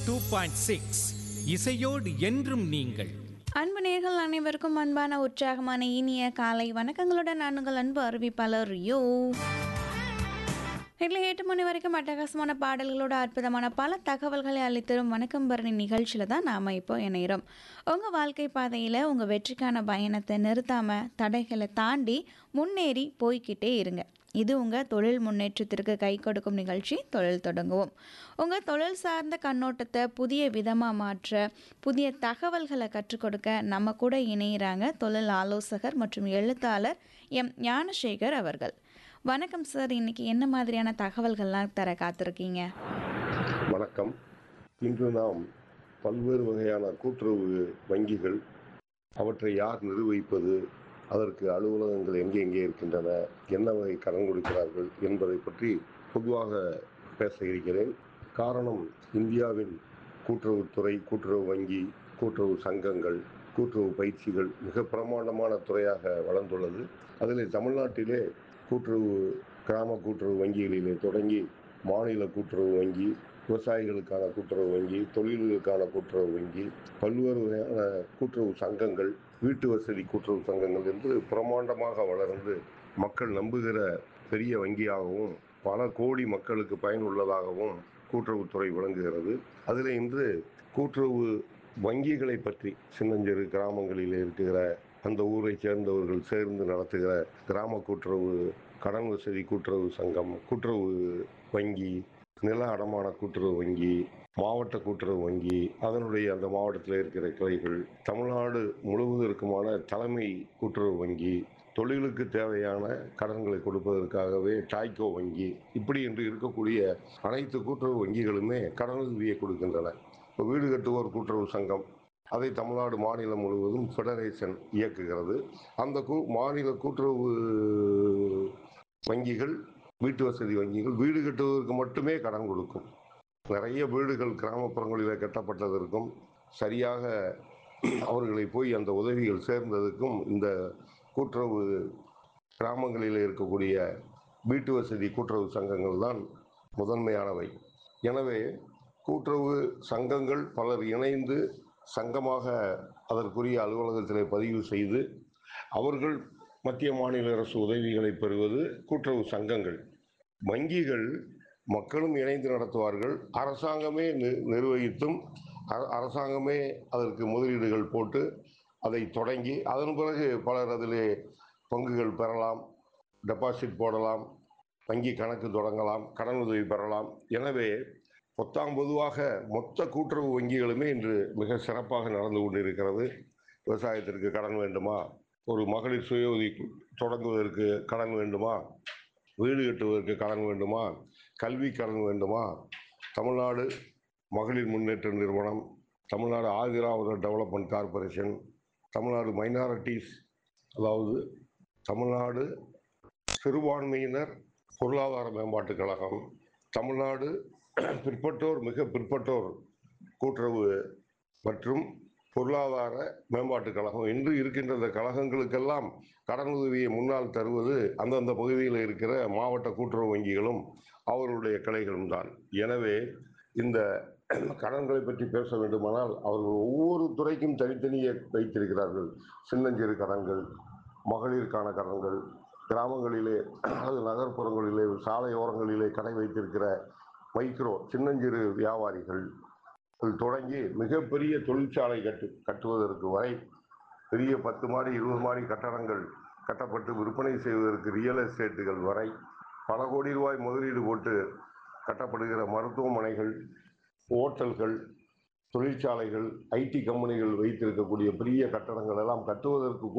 two point six இசையோடு என்றும் நீங்கள் அன்பு நேர்கள் அனைவருக்கும் அன்பான உற்சாகமான இனிய காலை வணக்கங்களுடன் நான் உங்கள் அன்பு அறிவிப்பாளர் யோ இல்லை எட்டு மணி வரைக்கும் அட்டகாசமான பாடல்களோட அற்புதமான பல தகவல்களை அளித்தரும் வணக்கம் பரணி நிகழ்ச்சியில் தான் நாம் இப்போ இணைகிறோம் உங்கள் வாழ்க்கை பாதையில் உங்கள் வெற்றிக்கான பயணத்தை நிறுத்தாமல் தடைகளை தாண்டி முன்னேறி போய்க்கிட்டே இருங்க இது உங்கள் தொழில் முன்னேற்றத்திற்கு கை கொடுக்கும் நிகழ்ச்சி தொழில் தொடங்குவோம் உங்கள் தொழில் சார்ந்த கண்ணோட்டத்தை புதிய விதமாக மாற்ற புதிய தகவல்களை கற்றுக் கொடுக்க நம்ம கூட இணையிறாங்க தொழில் ஆலோசகர் மற்றும் எழுத்தாளர் எம் ஞானசேகர் அவர்கள் வணக்கம் சார் இன்னைக்கு என்ன மாதிரியான தகவல்கள்லாம் தர காத்திருக்கீங்க வணக்கம் இன்று நாம் பல்வேறு வகையான கூட்டுறவு வங்கிகள் அவற்றை யார் நிர்வகிப்பது அதற்கு அலுவலகங்கள் எங்கே எங்கே இருக்கின்றன என்ன வகை கடன் கொடுக்கிறார்கள் என்பதை பற்றி பொதுவாக பேச இருக்கிறேன் காரணம் இந்தியாவின் கூட்டுறவுத்துறை கூட்டுறவு வங்கி கூட்டுறவு சங்கங்கள் கூட்டுறவு பயிற்சிகள் மிக பிரமாண்டமான துறையாக வளர்ந்துள்ளது அதில் தமிழ்நாட்டிலே கூட்டுறவு கிராம கூட்டுறவு வங்கிகளிலே தொடங்கி மாநில கூட்டுறவு வங்கி விவசாயிகளுக்கான கூட்டுறவு வங்கி தொழில்களுக்கான கூட்டுறவு வங்கி பல்வேறு வகையான கூட்டுறவு சங்கங்கள் வீட்டு வசதி கூட்டுறவு சங்கங்கள் என்று பிரமாண்டமாக வளர்ந்து மக்கள் நம்புகிற பெரிய வங்கியாகவும் பல கோடி மக்களுக்கு பயனுள்ளதாகவும் கூட்டுறவுத்துறை விளங்குகிறது அதில் இன்று கூட்டுறவு வங்கிகளை பற்றி சின்னஞ்சிறு கிராமங்களில் இருக்கிற அந்த ஊரை சேர்ந்தவர்கள் சேர்ந்து நடத்துகிற கிராம கூட்டுறவு கடன் வசதி கூட்டுறவு சங்கம் கூட்டுறவு வங்கி நில அடமான கூட்டுறவு வங்கி மாவட்ட கூட்டுறவு வங்கி அதனுடைய அந்த மாவட்டத்தில் இருக்கிற கிளைகள் தமிழ்நாடு முழுவதற்குமான தலைமை கூட்டுறவு வங்கி தொழிலுக்கு தேவையான கடன்களை கொடுப்பதற்காகவே டாய்கோ வங்கி இப்படி என்று இருக்கக்கூடிய அனைத்து கூட்டுறவு வங்கிகளுமே கடன் உதவியை கொடுக்கின்றன இப்போ வீடு கட்டுவோர் கூட்டுறவு சங்கம் அதை தமிழ்நாடு மாநிலம் முழுவதும் ஃபெடரேஷன் இயக்குகிறது அந்த கூ மாநில கூட்டுறவு வங்கிகள் வீட்டு வசதி வங்கிகள் வீடு கட்டுவதற்கு மட்டுமே கடன் கொடுக்கும் நிறைய வீடுகள் கிராமப்புறங்களில் கட்டப்பட்டதற்கும் சரியாக அவர்களை போய் அந்த உதவிகள் சேர்ந்ததுக்கும் இந்த கூட்டுறவு கிராமங்களில் இருக்கக்கூடிய வீட்டு வசதி கூட்டுறவு சங்கங்கள் தான் முதன்மையானவை எனவே கூட்டுறவு சங்கங்கள் பலர் இணைந்து சங்கமாக அதற்குரிய அலுவலகத்திலே பதிவு செய்து அவர்கள் மத்திய மாநில அரசு உதவிகளை பெறுவது கூட்டுறவு சங்கங்கள் வங்கிகள் மக்களும் இணைந்து நடத்துவார்கள் அரசாங்கமே நி- நிர்வகித்தும் அ- அரசாங்கமே அதற்கு முதலீடுகள் போட்டு அதை தொடங்கி அதன் பிறகு பலர் அதிலே பங்குகள் பெறலாம் டெபாசிட் போடலாம் வங்கி கணக்கு தொடங்கலாம் கடன் உதவி பெறலாம் எனவே பொத்தாம் பொதுவாக மொத்த கூட்டுறவு வங்கிகளுமே இன்று மிக சிறப்பாக நடந்து கொண்டிருக்கிறது விவசாயத்திற்கு கடன் வேண்டுமா ஒரு மகளிர் சுய உதவி தொடங்குவதற்கு கடன் வேண்டுமா வீடு கட்டுவதற்கு கடன் வேண்டுமா கல்வி கடன் வேண்டுமா தமிழ்நாடு மகளிர் முன்னேற்ற நிறுவனம் Tamil Nadu Adi Dravida development corporation Tamil Nadu minorities அதாவது தமிழ்நாடு சிறுபான்மையினர் பொருளாதார மேம்பாட்டுக் கழகம் தமிழ்நாடு பிற்பட்டோர் மிக பிற்பட்டோர் கூட்டுறவு மற்றும் பொருளாதார மேம்பாட்டுக் கழகம் என்று இருக்கின்ற இந்த கழகங்களுக்கெல்லாம் கடன் உதவியை முன்னால் தருவது அந்தந்த பகுதியில் இருக்கிற மாவட்ட கூட்டுறவு வங்கிகளும் அவர்களுடைய கிளைகளும் தான் எனவே இந்த கடன்களை பற்றி பேச வேண்டுமானால் அவர்கள் ஒவ்வொரு துறைக்கும் தனித்தனியே வைத்திருக்கிறார்கள் சின்னஞ்சிறு கடன்கள் மகளிருக்கான கடன்கள் கிராமங்களிலே அல்லது நகர்ப்புறங்களிலே சாலையோரங்களிலே கடை வைத்திருக்கிற மைக்ரோ சின்னஞ்சிறு வியாபாரிகள் இதில் தொடங்கி மிகப்பெரிய தொழிற்சாலை கட்டு கட்டுவதற்கு வரை பெரிய பத்து மாடி இருபது மாடி கட்டடங்கள் கட்டப்பட்டு விற்பனை செய்வதற்கு ரியல் எஸ்டேட்டுகள் வரை பல கோடி ரூபாய் முதலீடு போட்டு கட்டப்படுகிற மருத்துவமனைகள் ஓட்டல்கள் தொழிற்சாலைகள் ஐடி கம்பெனிகள் வைத்திருக்கக்கூடிய பெரிய கட்டடங்கள் எல்லாம் கட்டுவதற்கு